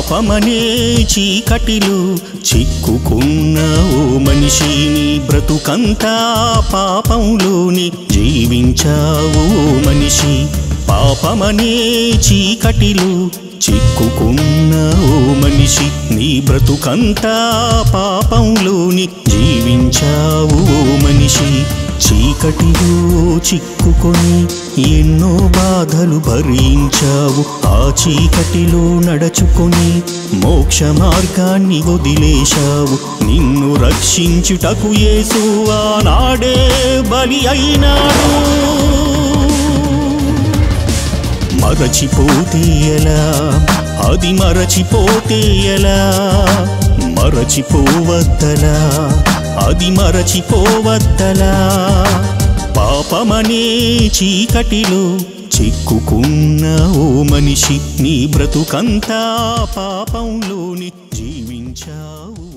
పాపమనే చీకటిలో చిక్కుకున్న ఓ మనిషి నీ బ్రతుకంతా పాపంలోని జీవించావు ఓ మనిషి పాపమనే చీకటిలో చిక్కుకున్న ఓ మనిషి నీ బ్రతుకంతా పాపంలోని జీవించావు ఓ మనిషి చీకటిలో చిక్కుకొని ఎన్నో బాధలు భరించావు ఆ చీకటిలో నడచుకొని మోక్ష మార్గాన్ని వదిలేశావు నిన్ను రక్షించుటకు యేసు ఆనాడే బలి అయినాడు మరచిపోతే ఎలా అది మరచిపోతే ఎలా మరచిపోవద్దలా అది మరచిపోవద్దలా పాపమనే చీకటిలో చిక్కుకున్న ఓ మనిషి నీ బ్రతుకంతా పాపంలోని జీవించావు